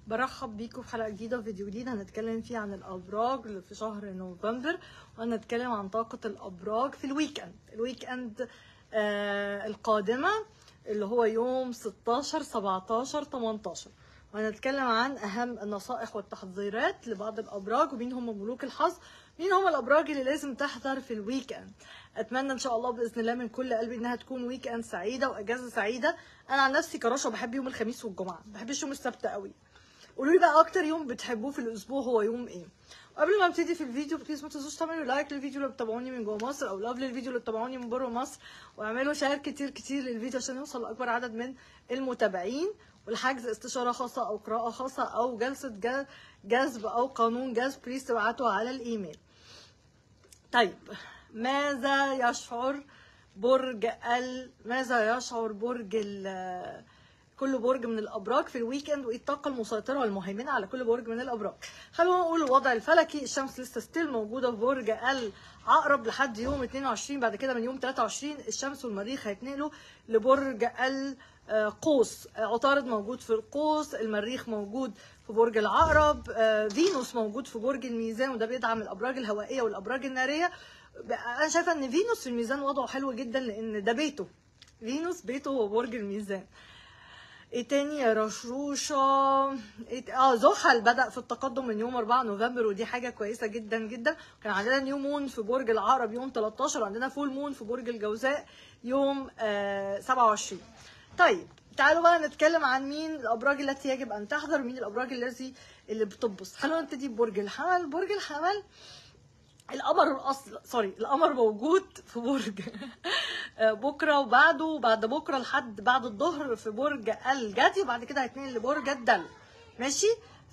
برحب بيكم في حلقه جديده وفيديو جديد هنتكلم فيه عن الابراج اللي في شهر نوفمبر وهنتكلم عن طاقه الابراج في الويك اند الويك اند آه القادمه اللي هو يوم 16 17 18 وهنتكلم عن اهم النصائح والتحذيرات لبعض الابراج ومين هم ملوك الحظ مين هم الابراج اللي لازم تحذر في الويك اند اتمنى ان شاء الله باذن الله من كل قلبي انها تكون ويك اند سعيده واجازه سعيده انا عن نفسي كرشه بحب يوم الخميس والجمعه ما بحبش يوم السبت قوي قولوا لي بقى اكتر يوم بتحبوه في الاسبوع هو يوم ايه قبل ما ابتدي في الفيديو بليز ما تنسوش تعملوا لايك للفيديو اللي بتابعوني من جوه مصر او لاف للفيديو اللي بتابعوني من بره مصر واعملوا شير كتير كتير للفيديو عشان يوصل لاكبر عدد من المتابعين والحجز استشاره خاصه او قراءه خاصه او جلسه جذب او قانون جذب بليز تبعتوا على الايميل طيب ماذا يشعر برج ال ماذا يشعر برج ال كل برج من الابراج في الويكند وايه الطاقه المسيطره والمهيمنه على كل برج من الابراج خلونا نقول الوضع الفلكي الشمس لسه ستيل موجوده في برج العقرب لحد يوم 22 بعد كده من يوم 23 الشمس والمريخ هيتنقلوا لبرج القوس عطارد موجود في القوس المريخ موجود في برج العقرب فينوس موجود في برج الميزان وده بيدعم الابراج الهوائيه والابراج الناريه انا شايفه ان فينوس في الميزان وضعه حلو جدا لان ده بيته فينوس بيته هو برج الميزان ايه تاني يا رشروشة إيه اه زحل بدأ في التقدم من يوم 4 نوفمبر ودي حاجة كويسة جدا جدا كان عندنا نيو مون في برج العقرب يوم 13 وعندنا فول مون في برج الجوزاء يوم آه 27 طيب تعالوا بقى نتكلم عن مين الابراج التي يجب ان تحذر ومين الابراج التي اللي بتبص خلونا نبتدي ببرج الحمل برج الحمل القمر الاصل سوري القمر موجود في برج بكره وبعده وبعد بكره لحد بعد الظهر في برج الجدي وبعد كده هيتنقل لبرج الدلو ماشي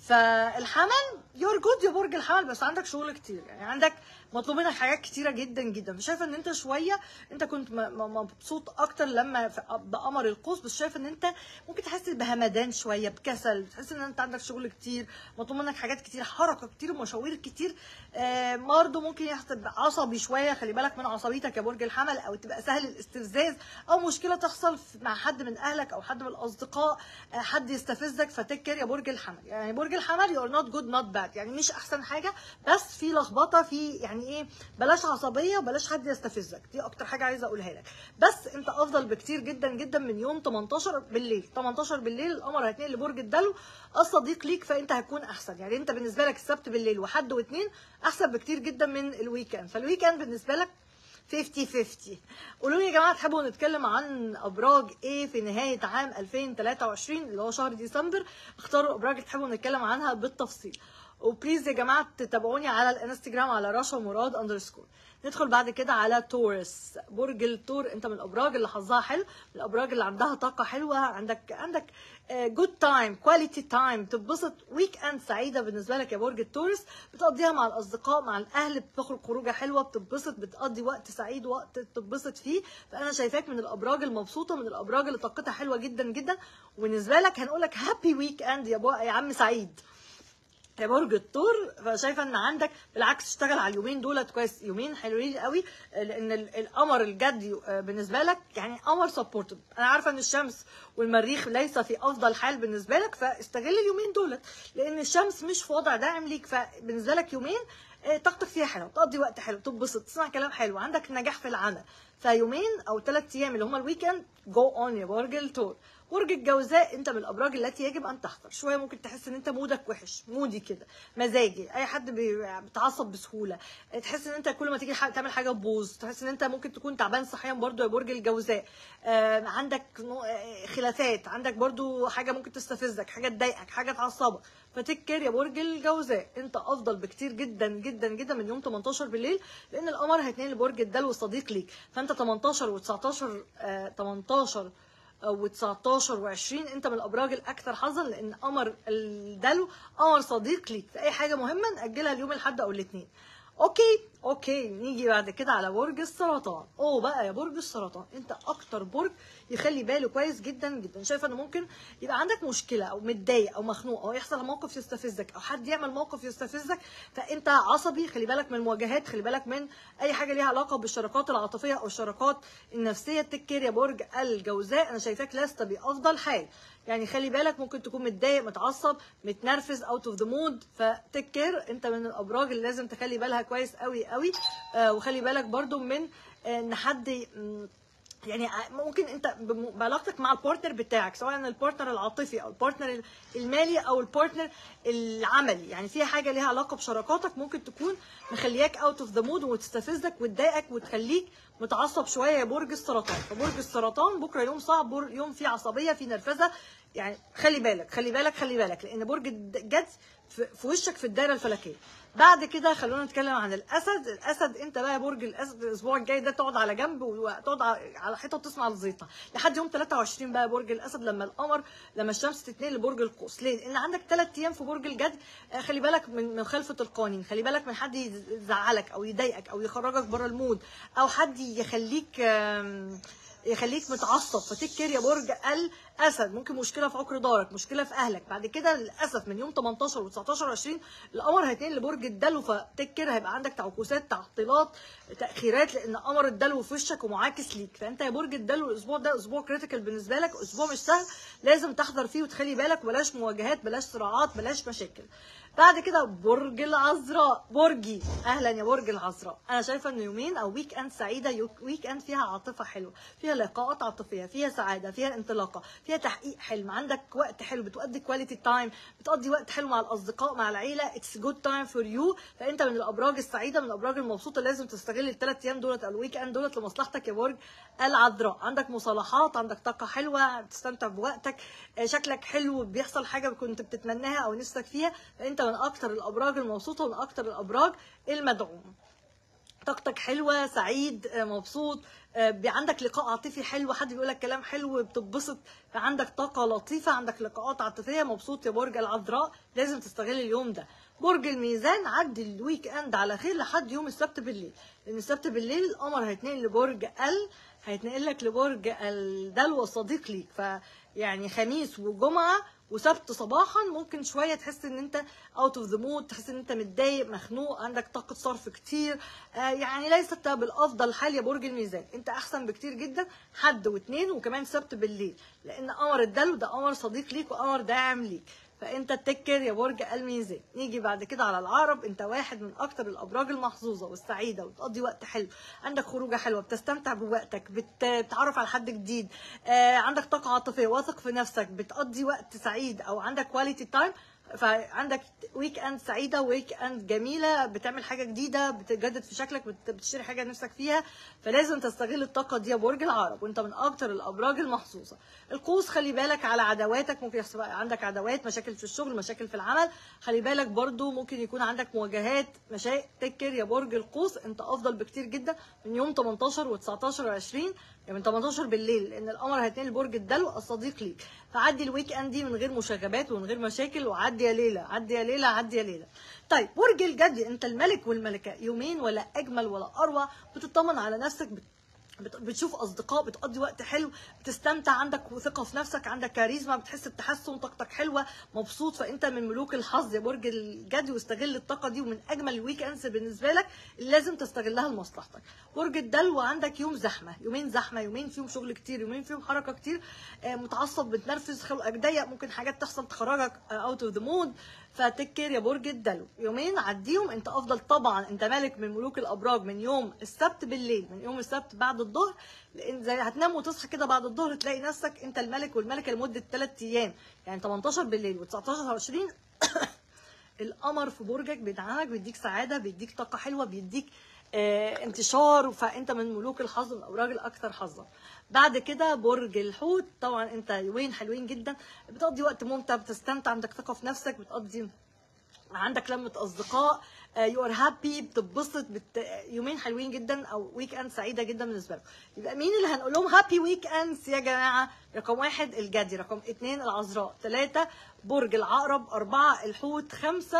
فالحمل يور جود يا برج الحمل بس عندك شغل كتير يعني عندك مطلوب منك حاجات كتيره جدا جدا شايفه ان انت شويه انت كنت مبسوط اكتر لما بقمر القوس بس شايفه ان انت ممكن تحس بهمدان شويه بكسل تحس ان انت عندك شغل كتير مطلوب منك حاجات كتير حركه كتير ومشاوير كتير آه برضه ممكن يحصل عصبي شويه خلي بالك من عصبيتك يا برج الحمل او تبقى سهل الاستفزاز او مشكله تحصل مع حد من اهلك او حد من الاصدقاء آه حد يستفزك فتكر يا برج الحمل يعني برج الحمل يو ار نوت جود نوت باد يعني مش احسن حاجه بس في لخبطه في يعني يعني ايه بلاش عصبيه وبلاش حد يستفزك دي اكتر حاجه عايزه اقولها لك بس انت افضل بكتير جدا جدا من يوم 18 بالليل 18 بالليل القمر هيتنقل لبرج الدلو الصديق ليك فانت هتكون احسن يعني انت بالنسبه لك السبت بالليل وحد واثنين احسن بكتير جدا من الويكند فالويكند بالنسبه لك 50 50 قولوا لي يا جماعه تحبوا نتكلم عن ابراج ايه في نهايه عام 2023 اللي هو شهر ديسمبر اختاروا ابراج اللي تحبوا نتكلم عنها بالتفصيل وبليز يا جماعه تتابعوني على الانستجرام على رشا مراد اندرسكور ندخل بعد كده على تورس برج التور انت من الابراج اللي حظها حلو من الابراج اللي عندها طاقه حلوه عندك عندك جود تايم كواليتي تايم تتبسط ويك اند سعيده بالنسبه لك يا برج التورس بتقضيها مع الاصدقاء مع الاهل بتخرج خروجه حلوه بتتبسط بتقضي وقت سعيد وقت تتبسط فيه فانا شايفاك من الابراج المبسوطه من الابراج اللي طاقتها حلوه جدا جدا وبالنسبه لك هنقول لك هابي ويك اند يا, يا عم سعيد يا برج الثور فشايفه ان عندك بالعكس اشتغل على اليومين دولت كويس يومين حلوين قوي لان القمر الجدي بالنسبه لك يعني قمر سبورتد انا عارفه ان الشمس والمريخ ليس في افضل حال بالنسبه لك فاستغل اليومين دولت لان الشمس مش في وضع داعم ليك فبالنسبه لك يومين طاقتك فيها حلو تقضي وقت حلو تتبسط تسمع كلام حلو عندك نجاح في العمل فيومين او ثلاث ايام اللي هما الويكند جو اون يا برج الثور برج الجوزاء انت من الابراج التي يجب ان تحذر شويه ممكن تحس ان انت مودك وحش مودي كده مزاجي اي حد بيتعصب بسهوله تحس ان انت كل ما تيجي تعمل حاجه تبوظ تحس ان انت ممكن تكون تعبان صحيا برضو يا برج الجوزاء آه عندك خلافات عندك برضو حاجه ممكن تستفزك حاجه تضايقك حاجه تعصبك فتكر يا برج الجوزاء انت افضل بكتير جدا جدا جدا من يوم 18 بالليل لان القمر هيتنقل لبرج الدلو صديق ليك فانت 18 و19 آه 18 و19 و20 انت من الابراج الاكثر حظا لان قمر الدلو قمر صديق ليك في اي حاجه مهمه ناجلها اليوم الاحد او الاثنين اوكي اوكي نيجي بعد كده على برج السرطان اوه بقى يا برج السرطان انت اكتر برج يخلي باله كويس جدا جدا شايفه ان ممكن يبقى عندك مشكله او متضايق او مخنوق او يحصل موقف يستفزك او حد يعمل موقف يستفزك فانت عصبي خلي بالك من المواجهات خلي بالك من اي حاجه ليها علاقه بالشراكات العاطفيه او الشراكات النفسيه تكير يا برج الجوزاء انا شايفاك لست بافضل حال يعني خلي بالك ممكن تكون متضايق متعصب متنرفز اوت اوف ذا مود فتكر انت من الابراج اللي لازم تخلي بالها كويس قوي قوي آه وخلي بالك برضو من آه، ان حد ي- م- يعني ممكن انت بم- بعلاقتك مع البارتنر بتاعك سواء البارتنر العاطفي او البارتنر المالي او البارتنر العملي يعني فيها حاجه ليها علاقه بشراكاتك ممكن تكون مخلياك اوت اوف ذا مود وتستفزك وتضايقك وتخليك متعصب شويه يا برج السرطان فبرج السرطان بكره يوم صعب بر- يوم فيه عصبيه فيه نرفزه يعني خلي بالك خلي بالك خلي بالك لان برج الجد في في وشك في الدايره الفلكيه بعد كده خلونا نتكلم عن الاسد الاسد انت بقى يا برج الاسد الاسبوع الجاي ده تقعد على جنب وتقعد ع- على حيطه وتسمع الزيطه لحد يوم 23 بقى برج الاسد لما القمر لما الشمس تتنقل لبرج القوس ليه لان عندك ثلاث ايام في برج الجد آه، خلي بالك من من مخالفه القوانين خلي بالك من حد يزعلك او يضايقك او يخرجك بره المود او حد يخليك آم، يخليك متعصب فتكر يا برج الاسد ممكن مشكله في عقر دارك مشكله في اهلك بعد كده للاسف من يوم 18 و19 و20 القمر هيتنقل لبرج الدلو فتكر هيبقى عندك تعكسات تعطيلات تاخيرات لان قمر الدلو في وشك ومعاكس ليك فانت يا برج الدلو الاسبوع ده اسبوع كريتيكال بالنسبه لك اسبوع مش سهل لازم تحضر فيه وتخلي بالك بلاش مواجهات بلاش صراعات بلاش مشاكل بعد كده برج العذراء برجي اهلا يا برج العذراء انا شايفه ان يومين او ويك اند سعيده يو- ويك اند فيها عاطفه حلوه فيها لقاءات عاطفيه فيها سعاده فيها انطلاقه فيها تحقيق حلم عندك وقت حلو بتقضي كواليتي تايم بتقضي وقت حلو مع الاصدقاء مع العيله اتس جود تايم فور يو فانت من الابراج السعيده من الابراج المبسوطه لازم تستغل الثلاث ايام دولت او الويك اند دولت لمصلحتك يا برج العذراء عندك مصالحات عندك طاقه حلوه تستمتع بوقتك آه، شكلك حلو بيحصل حاجه كنت بتتمناها او نفسك فيها فانت من اكتر الابراج المبسوطه ومن اكتر الابراج المدعومه طاقتك حلوه سعيد آه، مبسوط آه، بي- عندك لقاء عاطفي حلو حد بيقول لك كلام حلو بتتبسط عندك طاقه لطيفه عندك لقاءات عاطفيه مبسوط يا برج العذراء لازم تستغل اليوم ده برج الميزان عدي الويك اند على خير لحد يوم السبت بالليل لان السبت بالليل القمر هيتنقل لبرج ال هيتنقل لك لبرج الدلو الصديق ليك فيعني خميس وجمعه وسبت صباحا ممكن شويه تحس ان انت اوت اوف ذا مود تحس ان انت متضايق مخنوق عندك طاقه صرف كتير آه يعني ليست بالافضل حال يا برج الميزان انت احسن بكتير جدا حد واثنين وكمان سبت بالليل لان قمر الدلو ده قمر صديق ليك وقمر داعم ليك فانت تكر يا برج الميزان نيجي بعد كده على العقرب انت واحد من اكتر الابراج المحظوظه والسعيده وتقضي وقت حلو عندك خروجه حلوه بتستمتع بوقتك بت- بتتعرف على حد جديد آه عندك طاقه عاطفيه واثق في نفسك بتقضي وقت سعيد او عندك كواليتي تايم فعندك ويك اند سعيده ويك اند جميله بتعمل حاجه جديده بتجدد في شكلك بت- بتشتري حاجه نفسك فيها فلازم تستغل الطاقه دي يا برج العقرب وانت من اكتر الابراج المحظوظه القوس خلي بالك على عدواتك ممكن يحصل عندك عدوات مشاكل في الشغل مشاكل في العمل خلي بالك برضو ممكن يكون عندك مواجهات مشاكل تكر يا برج القوس انت افضل بكتير جدا من يوم 18 و19 و20 يعني من 18 بالليل لان القمر هيتنقل برج الدلو الصديق ليك فعدي الويك اند دي من غير مشاغبات ومن غير مشاكل وعدي يا ليله عدي يا ليله عدي يا ليله طيب برج الجدي انت الملك والملكه يومين ولا اجمل ولا اروع بتطمن على نفسك بت... بت- بتشوف اصدقاء بتقضي وقت حلو بتستمتع عندك ثقه في نفسك عندك كاريزما بتحس بتحسن طاقتك حلوه مبسوط فانت من ملوك الحظ يا برج الجدي واستغل الطاقه دي ومن اجمل الويك اندز بالنسبه لك اللي لازم تستغلها لمصلحتك برج الدلو عندك يوم زحمه يومين زحمه يومين فيهم شغل كتير يومين فيهم حركه كتير آه، متعصب بتنرفز خلقك ضيق ممكن حاجات تحصل تخرجك اوت اوف ذا مود فتكر يا برج الدلو يومين عديهم انت افضل طبعا انت مالك من ملوك الابراج من يوم السبت بالليل من يوم السبت بعد الظهر لان زي هتنام وتصحى كده بعد الظهر تلاقي نفسك انت الملك والملكه لمده 3 ايام يعني 18 بالليل و19 و20 القمر في برجك بيدعمك بيديك سعاده بيديك طاقه حلوه بيديك آه انتشار فانت من ملوك الحظ من الابراج الاكثر حظا بعد كده برج الحوت طبعا انت يومين حلوين جدا بتقضي وقت ممتع بتستمتع عندك ثقه في نفسك بتقضي عندك لمة أصدقاء يو ار هابي بتتبسط بت... يومين حلوين جدا أو ويك أند سعيدة جدا بالنسبة لكم يبقى مين اللي هنقول لهم هابي ويك أندز يا جماعة رقم واحد الجدي رقم اتنين العذراء ثلاثة برج العقرب أربعة الحوت خمسة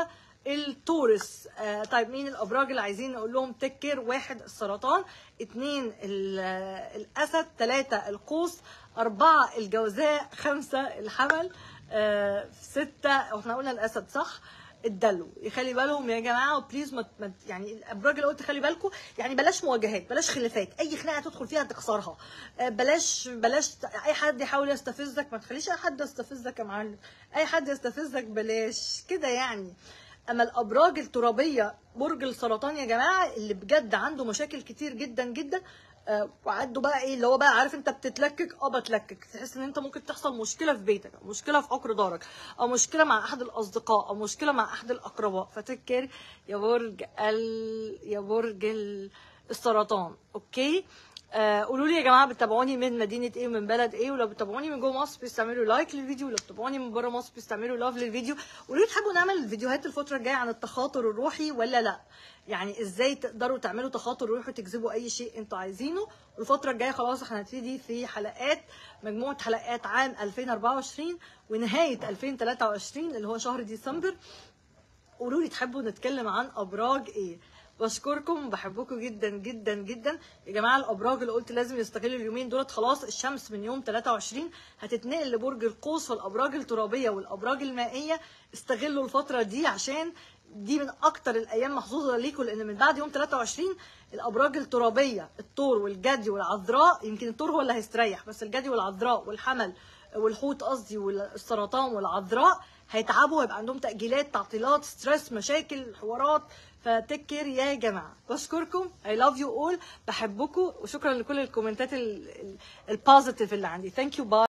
التورس آه طيب مين الابراج اللي عايزين نقول لهم تيك كير واحد السرطان اتنين ال- آه، الاسد ثلاثة القوس اربعة الجوزاء خمسة الحمل آه ستة احنا قلنا الاسد صح الدلو يخلي بالهم يا جماعه وبليز ما ما- يعني الابراج اللي قلت خلي بالكم يعني بلاش مواجهات بلاش خلافات اي خناقه تدخل فيها تخسرها آه، بلاش بلاش ت- اي حد يحاول يستفزك ما تخليش اي حد يستفزك يا معلم اي حد يستفزك بلاش كده يعني اما الابراج الترابيه برج السرطان يا جماعه اللي بجد عنده مشاكل كتير جدا جدا آه، وعنده بقى ايه اللي هو بقى عارف انت بتتلكك اه بتلكك تحس ان انت ممكن تحصل مشكله في بيتك أو مشكله في عقر دارك او مشكله مع احد الاصدقاء او مشكله مع احد الاقرباء فتذكر يا برج ال... يا برج ال- السرطان اوكي آه قولوا لي يا جماعه بتتابعوني من مدينه ايه ومن بلد ايه ولو بتتابعوني من جوه مصر بيستعملوا لايك للفيديو ولو بتتابعوني من بره مصر بيستعملوا لاف للفيديو قولوا لي تحبوا نعمل فيديوهات الفتره الجايه عن التخاطر الروحي ولا لا يعني ازاي تقدروا تعملوا تخاطر روحي وتجذبوا اي شيء انتوا عايزينه والفتره الجايه خلاص احنا هنبتدي في حلقات مجموعه حلقات عام 2024 ونهايه 2023 اللي هو شهر ديسمبر قولوا لي تحبوا نتكلم عن ابراج ايه بشكركم بحبكم جدا جدا جدا يا جماعه الابراج اللي قلت لازم يستغلوا اليومين دولت خلاص الشمس من يوم 23 هتتنقل لبرج القوس والابراج الترابيه والابراج المائيه استغلوا الفتره دي عشان دي من اكتر الايام محظوظه ليكم لان من بعد يوم 23 الابراج الترابيه الثور والجدي والعذراء يمكن الثور هو اللي هيستريح بس الجدي والعذراء والحمل والحوت قصدي والسرطان والعذراء هيتعبوا هيبقى عندهم تأجيلات تعطيلات ستريس مشاكل حوارات فتيك كير يا جماعه بشكركم اي لاف يو اول بحبكم وشكرا لكل الكومنتات البوزيتيف اللي عندي ثانك يو باي